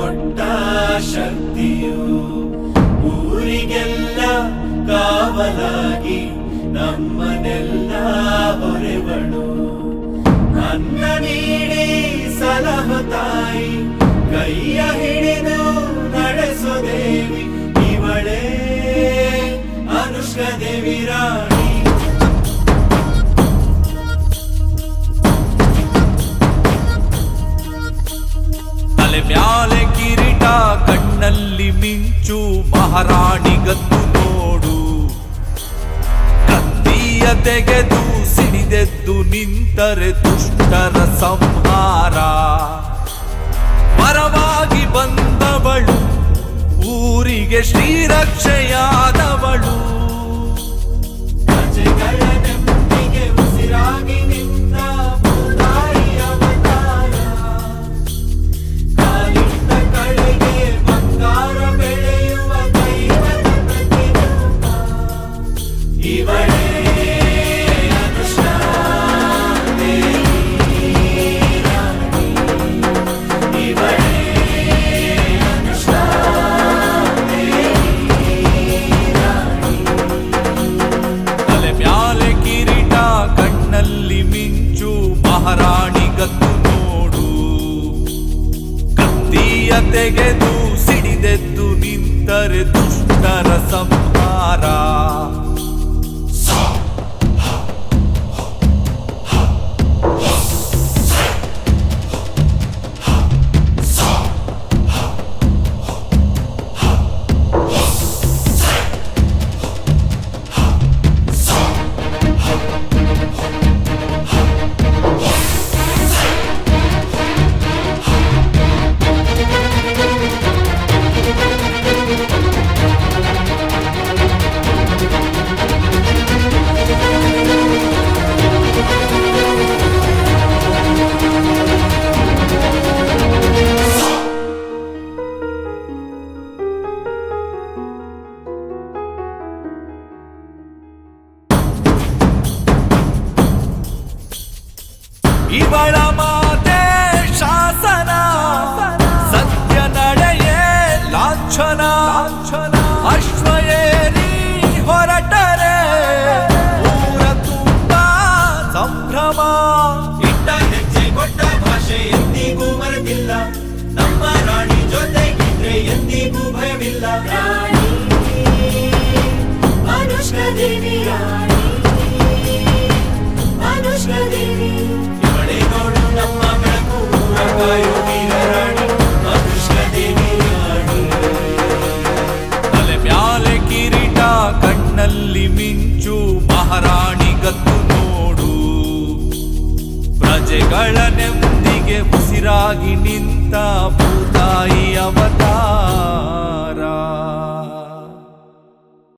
ಕೊಟ್ಟ ಶಕ್ತಿಯು ಊರಿಗೆಲ್ಲ ಕಾವಲಾಗಿ ನಮ್ಮನೆಲ್ಲ ಹೊರೆವಳು ಅನ್ನ ನೀಡಿ ಸಲಹ ತಾಯಿ ಕೈಯ ಹಿಡಿದು ನಡೆಸೋ ದೇವಿ ಇವಳೇ ಅನುಷ್ಕ ದೇವಿ ರಾಣಿ ತಲೆ ಮ್ಯಾಲೆ ಕಿರೀಟ ಕಣ್ಣಲ್ಲಿ ಮಿಂಚು ಮಹಾರಾಣಿ ಗತ್ತು ನೋಡು ಕತ್ತಿಯ ತೆಗೆದು ಸಿಡಿದೆದ್ದು ನಿಂತರೆ ದುಷ್ಟರ ಸಂಹಾರ ಪರವಾಗಿ ಬಂದವಳು ಊರಿಗೆ ಶ್ರೀರಕ್ಷೆಯಾದವಳು ಪ್ರಜೆಗಳ ನೆಮ್ಮದಿಗೆ ಉಸಿರಾಗಿ ನಿಂತ ಭೂತಾಯಿ ಅವತಾರ ಕಾಲಿಟ್ಟ ಕಳೆಗೆ ಬಂಗಾರ ಬೆಳೆಯುವ ದೈವದ ಪ್ರತಿರೂಪ ಇವಳೇ ಅನುಷ್ಠಾ ದೇವಿ ರಾಣಿ. ಇವಳೇ ಅನುಷ್ಠಾ ತಲೆ ಮ್ಯಾಲೆ ಕಿರೀಟ ಕಣ್ಣಲ್ಲಿ ಮಿಂಚು ಮಹಾರಾಣಿ ಗತ್ತು ನೋಡು ಕತ್ತಿಯ ತೆಗೆದು ಸಿಡಿದೆದ್ದು ನಿಂತರೆ ದುಷ್ಟರ ಸಂಹಾರ ಇವಳ ಮಾತೆ ಶಾಸನ ಸತ್ಯ ನಡೆಯೇ ಲಾಂಛನ ಅಶ್ವಯೇರಿ ಹೊರಟರೆ ಊರ ತುಂಬ ಸಂಭ್ರಮ ಇಟ್ಟ ಹೆಜ್ಜೆ ಕೊಟ್ಟ ಭಾಷೆ ಎಂದಿಗೂ ಮರೆತಿಲ್ಲ ನಮ್ಮ ರಾಣಿ ಜೊತೆಗಿದ್ರೆ ಎಂದಿಗೂ ಭಯವಿಲ್ಲ ರಾಣಿ ಅನುಷ್ಕ ದೇವಿ ರಾಣಿ ಅನುಷ್ಕ ದೇವಿ ಇವಳೇ ನೋಡು ನಮ್ಮ ಬೆಳಕು ಊರ ಕಾಯೋ ವೀರ ರಾಣಿ ಅನುಷ್ಕ ದೇವಿ ರಾಣಿ ತಲೆ ಮ್ಯಾಲೆ ಕಿರೀಟ ಕಣ್ಣಲ್ಲಿ ಮಿಂಚು ಮಹಾರಾಣಿ ಗತ್ತು ನೋಡು ಪ್ರಜೆಗಳ ನೆಮ್ಮದಿಗೆ ಉಸಿರಾಗಿ ನಿಂತ ಭೂತಾಯಿ ಅವತಾರ